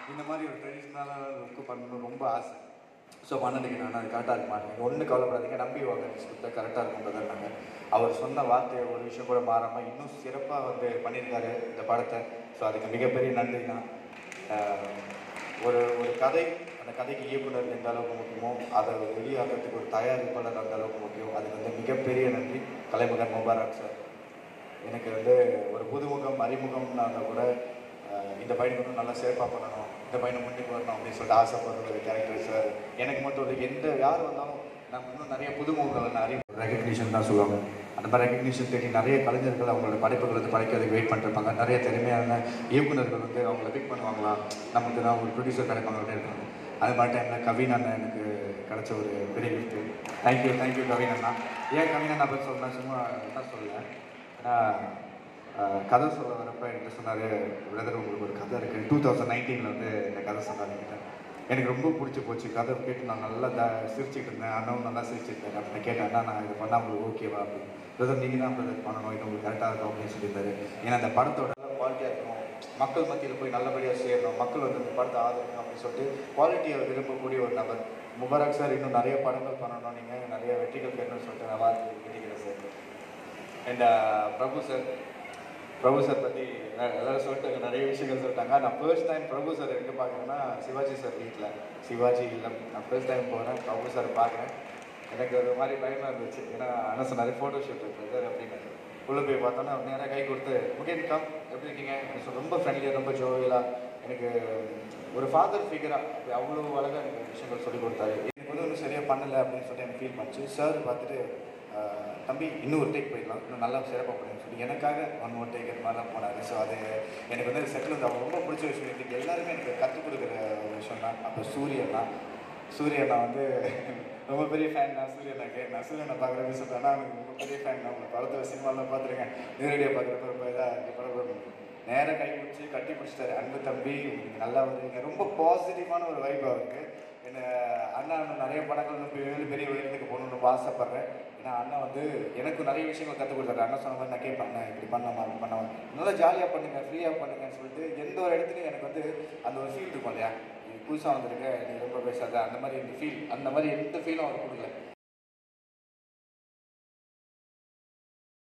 இந்த மாதிரி ஒரு ட்ரெடிஷ்னலான ஒர்க்கு பண்ணணும்னு ரொம்ப ஆசை ஸோ பண்ணதுக்கு நான் அது கரெக்டாக இருக்க மாட்டேன் ஒன்றும் கவலைப்படாதீங்க நம்பி வாங்க ஸ்கிரிப்டை கரெக்டாக இருக்குன்றதுனாங்க அவர் சொன்ன வார்த்தை ஒரு விஷயம் கூட மாறாமல் இன்னும் சிறப்பாக வந்து பண்ணியிருக்காரு இந்த படத்தை ஸோ அதுக்கு மிகப்பெரிய நன்றி தான் ஒரு ஒரு கதை அந்த கதைக்கு இயக்குனர் எந்த அளவுக்கு முக்கியமோ அதை வெளியாகிறதுக்கு ஒரு தயாரிப்பாளர் அந்த அளவுக்கு முக்கியம் அதுக்கு வந்து மிகப்பெரிய நன்றி கலைமகன் முபாரக் சார் எனக்கு வந்து ஒரு புதுமுகம் அறிமுகம்னா இருந்தால் கூட அஹ், இந்த பையனுக்கு வந்து நல்லா சேஃபாக பண்ணணும் இந்த பையனை முன்னுக்கு வரணும் அப்படின்னு சொல்லிட்டு ஆசைப்படுற ஒரு கேரக்டர் சார் எனக்கு மட்டும் இல்லை எந்த யார் வந்தாலும் நம்ம இன்னும் நிறைய புதுமுகங்களை நிறைய ரெகக்னிஷன் தான் சொல்லுவாங்க அந்த மாதிரி ரெகக்னிஷன் தேடி நிறைய கலைஞர்கள் அவங்களோட படைப்புகள் வந்து படைக்கிறதுக்கு வெயிட் பண்ணிருப்பாங்க நிறைய திறமையான இயக்குனர்கள் வந்து அவங்கள பிக் பண்ணுவாங்களா நமக்கு தான் ஒரு ப்ரொடியூசர் கிடைப்பாங்க அப்படின்னு இருக்காங்க அது மாதிரி டைமில் கவின் அண்ணன் எனக்கு கிடைச்ச ஒரு பெரிய கிஃப்ட்டு தேங்க்யூ தேங்க்யூ கவின் அண்ணா ஏன் கவின் அண்ணா பற்றி சொன்னா சும்மா என்ன சொல்லல ஏன்னா ஆஹ், கதை சொல்ல வரப்ப என்கிட்ட சொன்னார் பிரதர் உங்களுக்கு ஒரு கதை இருக்குது டூ தௌசண்ட் நைன்டீனில் வந்து இந்த கதை சொன்னார் என்கிட்ட எனக்கு ரொம்ப பிடிச்சி போச்சு கதை கேட்டு நான் நல்லா த சிரிச்சிட்டு இருந்தேன் அண்ணாவும் நல்லா சிரிச்சிட்டு இருந்தேன் அப்படின்னு கேட்டேன் அண்ணா நான் இது பண்ணால் உங்களுக்கு ஓகேவா அப்படின்னு பிரதர் நீங்கள் தான் பிரதர் பண்ணணும் இது உங்களுக்கு கரெக்டாக இருக்கும் அப்படின்னு சொல்லியிருந்தாரு ஏன்னா அந்த படத்தோட குவாலிட்டியாக இருக்கணும் மக்கள் மத்தியில் போய் நல்லபடியாக சேரணும் மக்கள் வந்து இந்த படத்தை ஆதரிக்கணும் அப்படின்னு சொல்லிட்டு குவாலிட்டியை விரும்பக்கூடிய ஒரு நபர் முபாரக் சார் இன்னும் நிறைய படங்கள் பண்ணணும் நீங்கள் நிறைய வெற்றிகள் பெறணும்னு சொல்லிட்டு நான் வாழ்த்து கேட்டுக்கிறேன் sir and Prabhu sir Prabhu sir பற்றி எல்லாரும் சொல்லிட்டாங்க நிறைய விஷயங்கள் சொல்லிட்டாங்க நான் ஃபர்ஸ்ட் டைம் பிரபு சார் எங்கே பார்க்குறேன்னா சிவாஜி சார் வீட்டில் சிவாஜி இல்லம் நான் ஃபர்ஸ்ட் டைம் போகிறேன் பிரபு சார் பார்க்குறேன் எனக்கு ஒரு மாதிரி பயமாக இருந்துச்சு ஏன்னா அண்ணன் சொன்னார் ஃபோட்டோ ஷூட் இருக்குது சார் அப்படின்னு உள்ளே போய் பார்த்தோன்னா நேராக கை கொடுத்து ஓகே கம் எப்படி இருக்கீங்க எனக்கு சொ- ரொம்ப ஃப்ரெண்ட்லியாக ரொம்ப ஜோவியலாக எனக்கு ஒரு ஃபாதர் ஃபிகராக அவ்வளோ அழகாக எனக்கு விஷயங்கள் சொல்லி கொடுத்தாரு எனக்கு வந்து ஒன்றும் சரியாக பண்ணலை அப்படின்னு சொல்லிட்டு எனக்கு ஃபீல் பண்ணிச்சு சார் பார்த்துட்டு ஆஹ், தம்பி இன்னும் ஒரு டேக் போயிடலாம் இன்னும் நல்லா சிறப்பாக பண்ணுன்னு சொல்லி எனக்காக ஒன் ஒரு டேக் மாதிரி தான் போனார் ஸோ அது எனக்கு வந்து செட்டில் வந்து அவங்க ரொம்ப பிடிச்ச விஷயம் எனக்கு எல்லாருமே எனக்கு கற்றுக் கொடுக்குற ஒரு விஷயம் தான் அப்போ சூரியனா சூரியனா வந்து ரொம்ப பெரிய ஃபேன் நான் சூரியனாக்கு நான் சூரியனை பார்க்குறேன்னு சொல்லிட்டேன் ஆனால் எனக்கு ரொம்ப பெரிய ஃபேன் நான் உங்களை படத்தில் சினிமாலாம் பார்த்துருக்கேன் நேரடியாக பார்க்குறப்ப ரொம்ப இதாக இருக்கு படம் நேராக கை பிடிச்சி கட்டி பிடிச்சிட்டாரு அன்பு தம்பி உங்களுக்கு நல்லா வருவீங்க ரொம்ப பாசிட்டிவான ஒரு வைப் அவருக்கு என்ன அண்ணா இன்னும் நிறைய படங்கள் இன்னும் பெரிய பெரிய உயரத்துக்கு போகணுன்னு ரொம்ப ஆசைப்பட்றேன் ஏன்னா அண்ணா வந்து எனக்கு நிறைய விஷயங்கள் கற்றுக் கொடுத்தாரு அண்ணா சொன்ன மாதிரி நான் கேட்பேன் அண்ணா இப்படி பண்ணாமா அப்படி பண்ணாமா நல்லா ஜாலியாக பண்ணுங்க ஃப்ரீயாக பண்ணுங்கன்னு சொல்லிட்டு எந்த ஒரு இடத்துலையும் எனக்கு வந்து அந்த ஒரு ஃபீல் இருக்கும் இல்லையா நீ புதுசாக வந்திருக்க நீ ரொம்ப பேசாத அந்த மாதிரி இந்த ஃபீல் அந்த மாதிரி எந்த ஃபீலும் அவர் கொடுக்கல